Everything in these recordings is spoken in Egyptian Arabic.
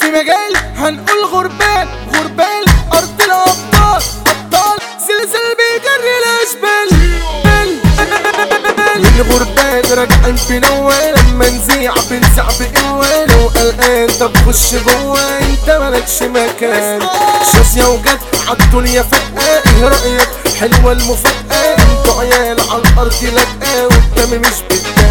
مجال هنقول غربال غربال ارض الابطال ابطال زلزال بيجري الاشبال الغربال راجعين بنوى لما نزيع بنزع بقوة لو قلقان طب خش جوا انت مالكش مكان شاسية وجد عالدنيا فجأة ايه رأيك حلوة المفاجأة انتوا عيال عالارض لاجئة والدم مش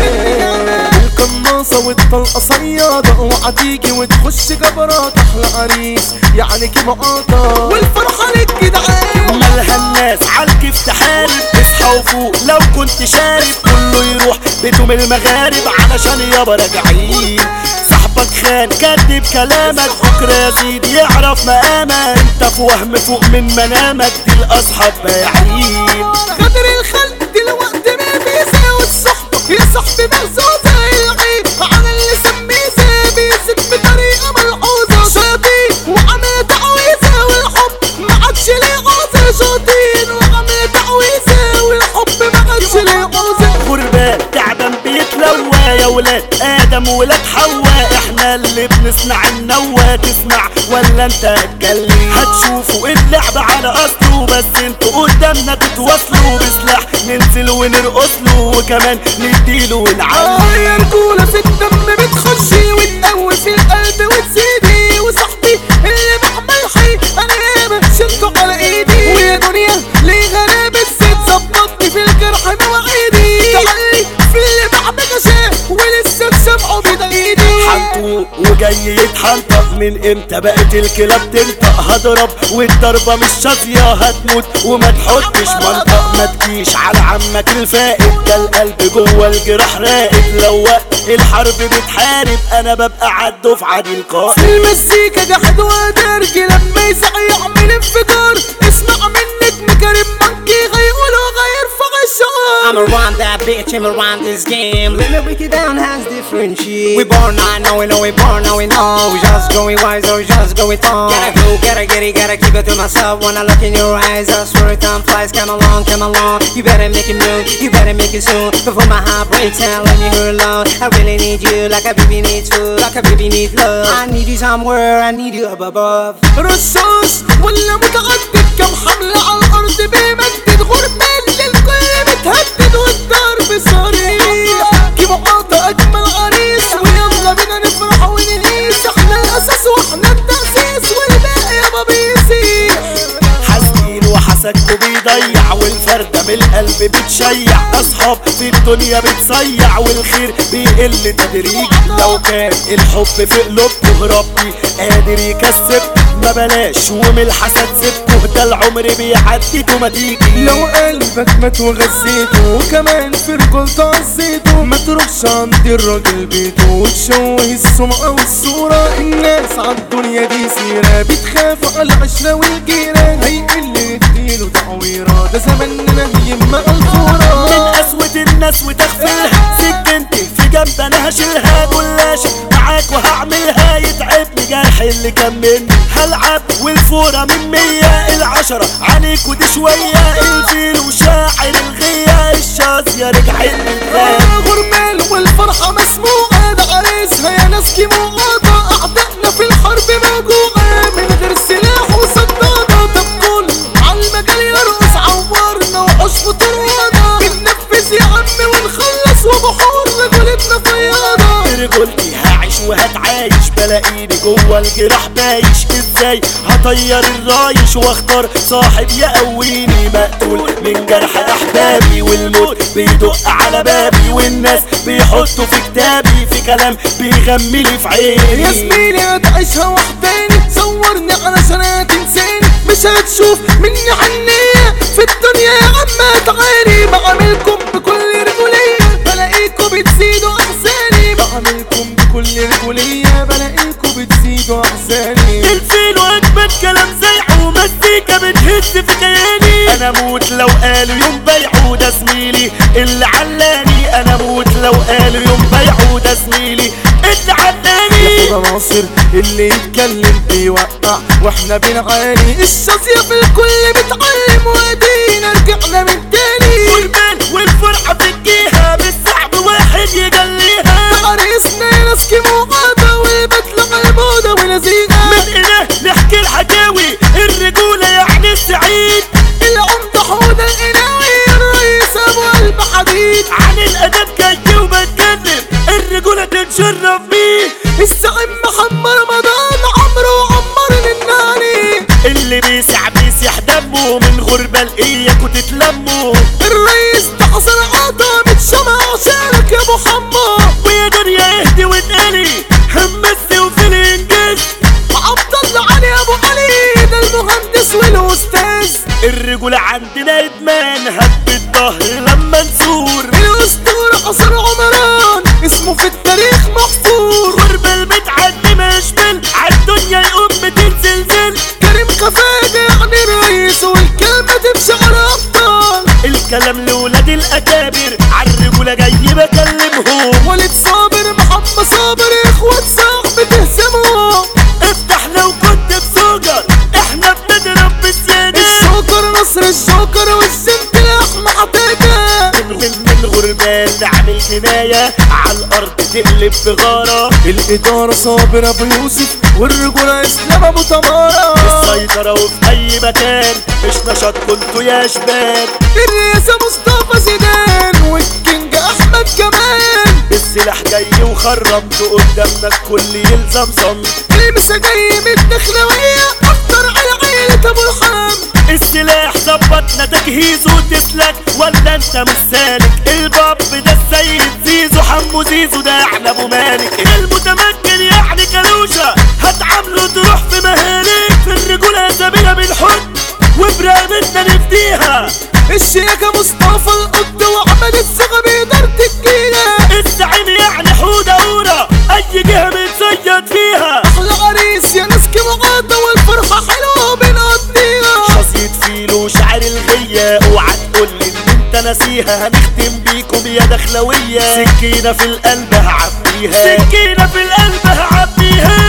بتبان القناصة والطلقة صيادة اوعى تيجي وتخش جبرات احلى عريس يعني كيما قاطع والفرحة للجدعان مالها الناس عالكيف تحارب اصحى وفوق لو كنت شارب كله يروح بيته من المغارب علشان يابا راجعين صاحبك خان كدب كلامك بكره يا سيدي يعرف مقامك انت في وهم فوق من منامك دي الاصحاب بايعين غدر الخلق دلوقتي ما بيساوي الصحبة يا صاحبي مغزوزة العيب على اللي سميه بيزك بطريقة ملحوظة شاطين وعمل تعويذة والحب ما عادش ليه عوزة شاطين وعمل تعويذة والحب ما عادش ليه عوزة غربال تعبان بيتلوى يا ولاد ادم ولاد حواء احنا اللي بنصنع النوى تسمع ولا انت هتكلم هتشوفوا اللعب على اصله بس انتوا قدامنا تتواصلوا بسلاح ننزل ونرقص له وكمان نديله آه ونعلم يا رجولة في الدم بتخشي وتقوي في القلب وتزيدي وصاحبي اللي بعمل حي انا ياما شلته على ايدي ويا دنيا ليه غراب الزيت ظبطني في الجرح مواعيدي تعالي في اللي بعمل غشاء ولسه بسمعه بايدي حنطوق وجاي يتحنطق من امتى بقت الكلاب تنطق هضرب والضربة مش شافية هتموت وما تحطش منطق ما تجيش على عمك الفائد ده القلب جوه الجراح راقد لو وقت الحرب بتحارب انا ببقى عالدفعة دي القائد المزيكا جحد ودرج لما يسعى يعمل انفجار اسمع منك مكرم منكي غيقولوا غيرفع الشعار I'm around that bitch, I'm around this game. Let me break it down, has different shit. We born now, know we know we born now we know. We just going wise or we just going on. Gotta go, gotta get it, gotta keep it to myself. When I look in your eyes, I swear time flies. Come along, come along. You better make it move, you better make it soon. Before my heart breaks down, let me hear alone. I really need you, like a baby needs food, like a baby needs love. I need you somewhere, I need you up above. رصاص ولا متعدد كم حملة على الأرض بيمدد غربال للكل متهدد والضرب صريح جيبوا قاطع أجمل عريس ويلا بينا نفرح ونهيس احنا الأساس واحنا التأسيس والباقي يابا بيسيح حاسدين وحسدكوا بيضيع والفردة من القلب بتشيع اصحاب في الدنيا بتصيع والخير بيقل تدريج لو كان الحب في قلوبكوا ربي قادر يكسب ما بلاش ومن الحسد سيبكوا ده العمر بيعدي وما تيجي لو قلبك مات وغذيته وكمان في رجولته عزيته ما تروحش عند الراجل بيته وتشوه السمعة والصورة الناس عالدنيا دي سيرة بتخاف على العشرة والجيران هيقل اديله تعويرة ده زماننا يما من الفورة قسوة الناس وتغفلها سكنتي في جنب انا هشيلها جلاشة معاك وهعملها يتعبني جرح اللي كان مني هلعب والفورة من مية العشرة عليك ودي شوية الفيل وشاعر الغية الشاذية رجعت آه غربال والفرحة مسموعة ده عريسها يا ناس كيموعة أعدائنا في الحرب موجوعة من غير سلاح وصدادة طب كل عالمجال يرقص عورنا وحوش وطريادة بننفذ يا عم ونخلص وبحور رجولتنا فياضة رجولتي هعيش وهتعايش بلاقيني جوه الجراح بايش ازاي هطير الرايش واختار صاحب يقويني مقتول من جرح احبابي والموت بيدق على بابي والناس بيحطوا في كتابي في كلام بيغملي في عيني يا زميلي هتعيشها وحداني صورني علشان هتنساني مش هتشوف مني حنية في الدنيا يا عم تعاني بعملكم بكل رجولية بلاقيكم بتزيدوا أحزاني بعملكم بكل رجولية بلاقيكم بتزيدوا أحزاني الفيل واجمد كلام زيح ومزيكا بتهز في كياني انا اموت لو قالوا يوم بيعوا ده زميلي اللي علاني انا اموت لو قالوا يوم بيعوا ده زميلي اللي علاني ده ناصر اللي يتكلم بيوقع واحنا بنعاني الشاذية في الكل بتعلم وادينا رجعنا من تاني والبال والفرحة بتجيها بالصعب واحد يجليها عريسنا يا ناس كيمو غابة والبدلة على الموضة ونزيهة الرجولة عندنا ادمان هب الظهر لما نزور الاسطورة حسن عمران اسمه في التاريخ محفور قرب المتعدي مشمل عالدنيا يقوم بتنزلزل كريم خفاجة يعني الرئيس والكلمة تمشي على ابطال الكلام لولاد الاكابر عالرجولة جاي بكلمهم وليد صابر محمد صابر اخوات صاحب تهزمهم افتح لو كنت بسوجر احنا بنضرب بالزيادة الجوكر نصر الجوكر والزنت لحمة حتاجة من من غربال نعمل جناية عالارض تقلب بغارة الإدارة صابر أبو يوسف والرجولة إسلام أبو تمارة السيطرة وفي اي مكان مش نشاط كنتوا يا شباب الرئاسة مصطفى زيدان والكينج أحمد كمال السلاح جاي وخرمت قدامنا الكل يلزم صمت المسا جاي من الدخلوية أكتر على عيلة أبو الحمد السلاح ظبطنا تجهيزه تسلك ولا انت مش سالك الباب ده السيد زيزو حمو زيزو ده احنا ابو مالك المتمكن يعني كلوشة هتعامله تروح في مهالك في الرجولة سبيلة بالحب وبرامتنا نفديها الشيخة مصطفى القط وعمل الثقة بإدارة الجيلة الزعيم يعني حودة أورا أي جهة بنصيد فيها أحلى عريس يا ناس كمعادة والفرحة حلوة بنقضيها قصيد فيلو شعر الغية اوعى تقولي ان انت ناسيها هنختم بيكم يا دخلوية سكينة في القلب هعبيها سكينة في القلب هعبيها